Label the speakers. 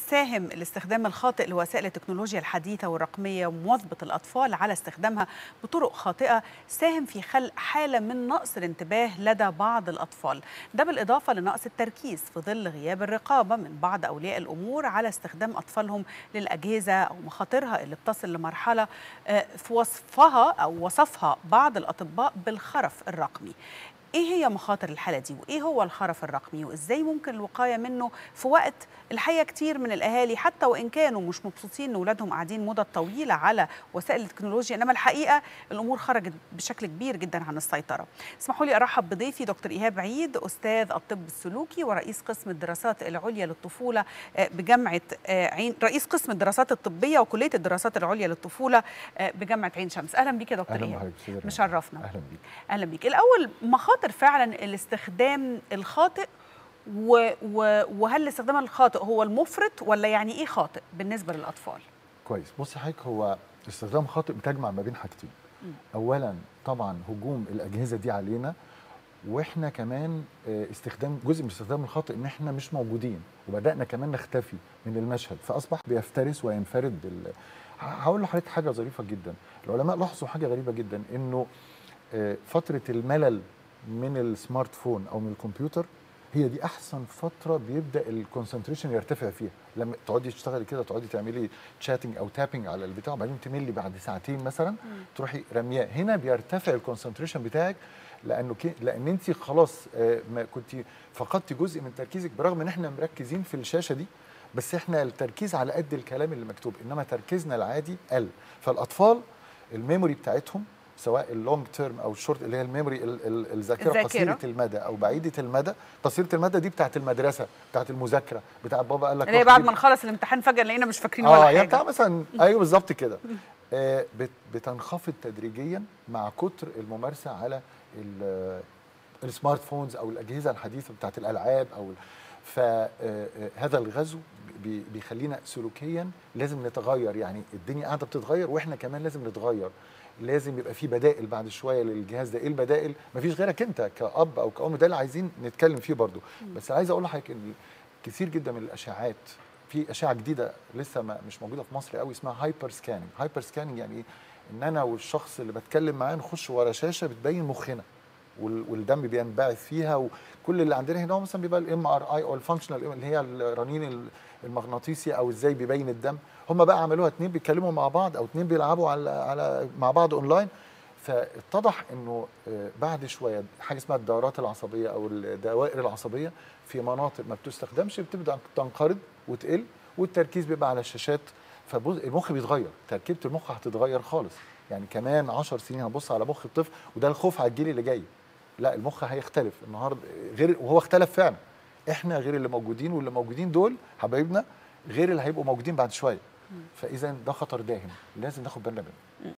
Speaker 1: ساهم الاستخدام الخاطئ لوسائل التكنولوجيا الحديثة والرقمية ومواظبة الأطفال على استخدامها بطرق خاطئة ساهم في خلق حالة من نقص الانتباه لدى بعض الأطفال ده بالإضافة لنقص التركيز في ظل غياب الرقابة من بعض أولياء الأمور على استخدام أطفالهم للأجهزة أو مخاطرها اللي بتصل لمرحلة في وصفها أو وصفها بعض الأطباء بالخرف الرقمي ايه هي مخاطر الحاله دي وايه هو الخرف الرقمي وازاي ممكن الوقايه منه في وقت الحقيقه كتير من الاهالي حتى وان كانوا مش مبسوطين ان اولادهم قاعدين مده طويله على وسائل التكنولوجيا انما الحقيقه الامور خرجت بشكل كبير جدا عن السيطره اسمحوا لي ارحب بضيفي دكتور ايهاب عيد استاذ الطب السلوكي ورئيس قسم الدراسات العليا للطفوله بجامعه عين رئيس قسم الدراسات الطبيه وكليه الدراسات العليا للطفوله بجامعه عين شمس اهلا بيك يا دكتور
Speaker 2: أهلا
Speaker 1: ايهاب
Speaker 2: بحضرتك
Speaker 1: مشرفنا
Speaker 2: اهلا بيك
Speaker 1: اهلا بيك الاول مخاطر فعلا الاستخدام الخاطئ و و وهل الاستخدام الخاطئ هو المفرط ولا يعني ايه خاطئ بالنسبه للاطفال
Speaker 2: كويس بص حضرتك هو استخدام خاطئ بتجمع ما بين حاجتين اولا طبعا هجوم الاجهزه دي علينا واحنا كمان استخدام جزء من الاستخدام الخاطئ ان احنا مش موجودين وبدانا كمان نختفي من المشهد فاصبح بيفترس وينفرد بال هقول لحضرتك حاجه ظريفه جدا العلماء لاحظوا حاجه غريبه جدا انه فتره الملل من السمارت فون او من الكمبيوتر هي دي احسن فتره بيبدا الكونسنتريشن يرتفع فيها لما تقعدي تشتغلي كده تقعدي تعملي تشاتنج او تابنج على البتاع وبعدين تملي بعد ساعتين مثلا تروحي رمياه هنا بيرتفع الكونسنتريشن بتاعك لانه كي لان انت خلاص ما كنت فقدتي جزء من تركيزك برغم ان احنا مركزين في الشاشه دي بس احنا التركيز على قد الكلام اللي مكتوب انما تركيزنا العادي قل فالاطفال الميموري بتاعتهم سواء اللونج تيرم او الشورت اللي هي الميموري الذاكره قصيره المدى او بعيده المدى قصيره المدى دي بتاعت المدرسه بتاعت المذاكره بتاعت بابا قال لك
Speaker 1: اللي هي بعد ما نخلص الامتحان فجاه لقينا مش فاكرين
Speaker 2: آه
Speaker 1: ولا حاجه
Speaker 2: يعني بتاع مثلا ايوه بالظبط كده آه بتنخفض تدريجيا مع كتر الممارسه على السمارت فونز او الاجهزه الحديثه بتاعت الالعاب او فهذا الغزو بيخلينا سلوكيا لازم نتغير يعني الدنيا قاعده بتتغير واحنا كمان لازم نتغير لازم يبقى في بدائل بعد شويه للجهاز ده ايه البدائل مفيش غيرك انت كاب او كأم ده اللي عايزين نتكلم فيه برضو بس عايز اقول لحضرتك ان كثير جدا من الاشعاعات في اشعه جديده لسه ما مش موجوده في مصر قوي اسمها هايبر سكاننج هايبر سكاننج يعني ايه ان انا والشخص اللي بتكلم معاه نخش ورا شاشه بتبين مخنا والدم بينبعث فيها وكل اللي عندنا هنا هو مثلا بيبقى الام ار اي او الفانكشنال اللي هي الرنين المغناطيسي او ازاي بيبين الدم هم بقى عملوها اتنين بيتكلموا مع بعض او اتنين بيلعبوا على على مع بعض اونلاين فاتضح انه بعد شويه حاجه اسمها الدورات العصبيه او الدوائر العصبيه في مناطق ما بتستخدمش بتبدا تنقرض وتقل والتركيز بيبقى على الشاشات فالمخ بيتغير تركيبه المخ هتتغير خالص يعني كمان 10 سنين هبص على مخ الطفل وده الخوف على الجيل اللي جاي لا المخ هيختلف النهارده غير وهو اختلف فعلا احنا غير اللي موجودين واللي موجودين دول حبايبنا غير اللي هيبقوا موجودين بعد شويه فاذا ده خطر داهم لازم ناخد بالنا منه